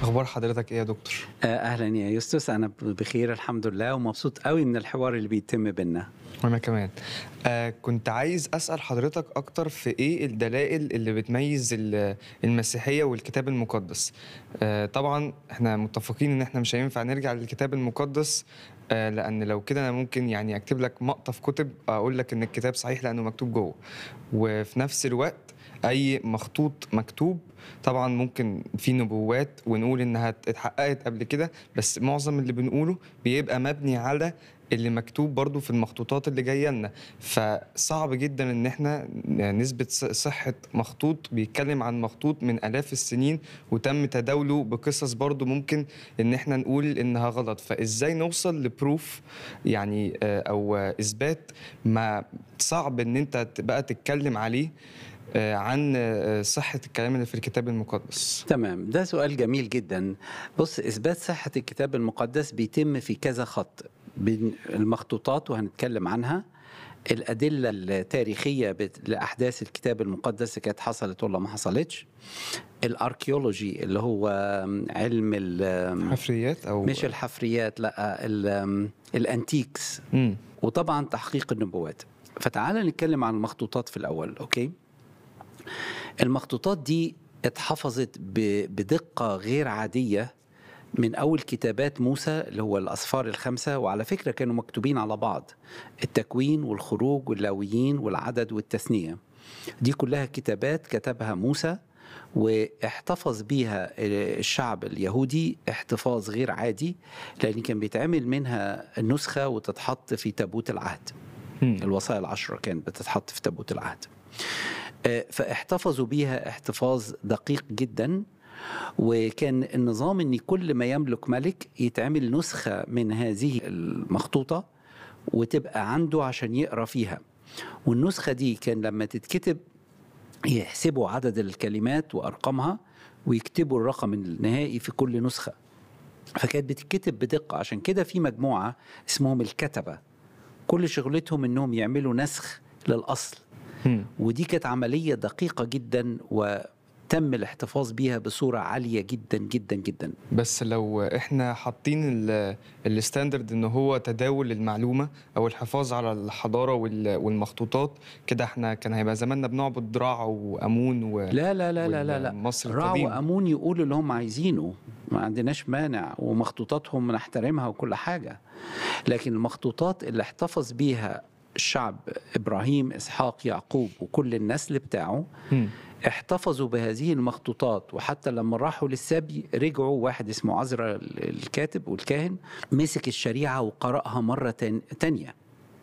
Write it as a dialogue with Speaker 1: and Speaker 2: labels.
Speaker 1: اخبار حضرتك ايه يا دكتور
Speaker 2: آه، اهلا يا يوستس انا بخير الحمد لله ومبسوط قوي من الحوار اللي بيتم بينا
Speaker 1: وانا كمان آه كنت عايز اسال حضرتك اكتر في ايه الدلائل اللي بتميز ال- المسيحيه والكتاب المقدس آه طبعا احنا متفقين ان احنا مش هينفع نرجع للكتاب المقدس آه لان لو كده انا ممكن يعني اكتب لك مقطف كتب اقول لك ان الكتاب صحيح لانه مكتوب جوه وفي نفس الوقت اي مخطوط مكتوب طبعا ممكن في نبوات ونقول انها اتحققت قبل كده بس معظم اللي بنقوله بيبقى مبني على اللي مكتوب برضو في المخطوطات اللي جايه لنا فصعب جدا ان احنا نثبت ص- صحه مخطوط بيتكلم عن مخطوط من الاف السنين وتم تداوله بقصص برضو ممكن ان احنا نقول انها غلط فازاي نوصل لبروف يعني آه، او آه، اثبات ما صعب ان انت بقى تتكلم عليه آه، عن آه، صحه الكلام اللي في الكتاب المقدس
Speaker 2: تمام ده سؤال جميل جدا بص اثبات صحه الكتاب المقدس بيتم في كذا خط بين المخطوطات وهنتكلم عنها الأدلة التاريخية بت- لأحداث الكتاب المقدس كانت حصلت ولا ما حصلتش الأركيولوجي اللي هو علم ال-
Speaker 1: حفريات او
Speaker 2: مش الحفريات لا ال- الأنتيكس
Speaker 1: مم.
Speaker 2: وطبعا تحقيق النبوات فتعال نتكلم عن المخطوطات في الأول أوكي المخطوطات دي اتحفظت ب- بدقة غير عادية من أول كتابات موسى اللي هو الأسفار الخمسة وعلى فكرة كانوا مكتوبين على بعض التكوين والخروج واللاويين والعدد والتثنية دي كلها كتابات كتبها موسى واحتفظ بيها الشعب اليهودي احتفاظ غير عادي لأن كان بيتعمل منها نسخة وتتحط في تابوت العهد
Speaker 1: مم.
Speaker 2: الوصايا العشرة كانت بتتحط في تابوت العهد آه، فاحتفظوا بيها احتفاظ دقيق جدا وكان النظام ان كل ما يملك ملك يتعمل نسخة من هذه المخطوطة وتبقى عنده عشان يقرا فيها والنسخة دي كان لما تتكتب يحسبوا عدد الكلمات وأرقامها ويكتبوا الرقم النهائي في كل نسخة فكانت بتتكتب بدقة عشان كده في مجموعة اسمهم الكتبة كل شغلتهم انهم يعملوا نسخ للأصل
Speaker 1: مم.
Speaker 2: ودي كانت عملية دقيقة جدا وتم الاحتفاظ بيها بصورة عالية جدا جدا جدا
Speaker 1: بس لو احنا حاطين ال- الستاندرد ان هو تداول المعلومه او الحفاظ على الحضاره وال- والمخطوطات كده احنا كان هيبقى زماننا بنعبد رع وامون و
Speaker 2: لا لا لا لا لا, لا.
Speaker 1: مصر
Speaker 2: رع
Speaker 1: القديم
Speaker 2: وأمون يقولوا اللي هم عايزينه ما عندناش مانع ومخطوطاتهم نحترمها وكل حاجة لكن المخطوطات اللي احتفظ بيها الشعب إبراهيم إسحاق يعقوب وكل النسل بتاعه
Speaker 1: مم.
Speaker 2: احتفظوا بهذه المخطوطات وحتى لما راحوا للسبي رجعوا واحد اسمه عزرا الكاتب والكاهن مسك الشريعة وقرأها مرة تان- تانية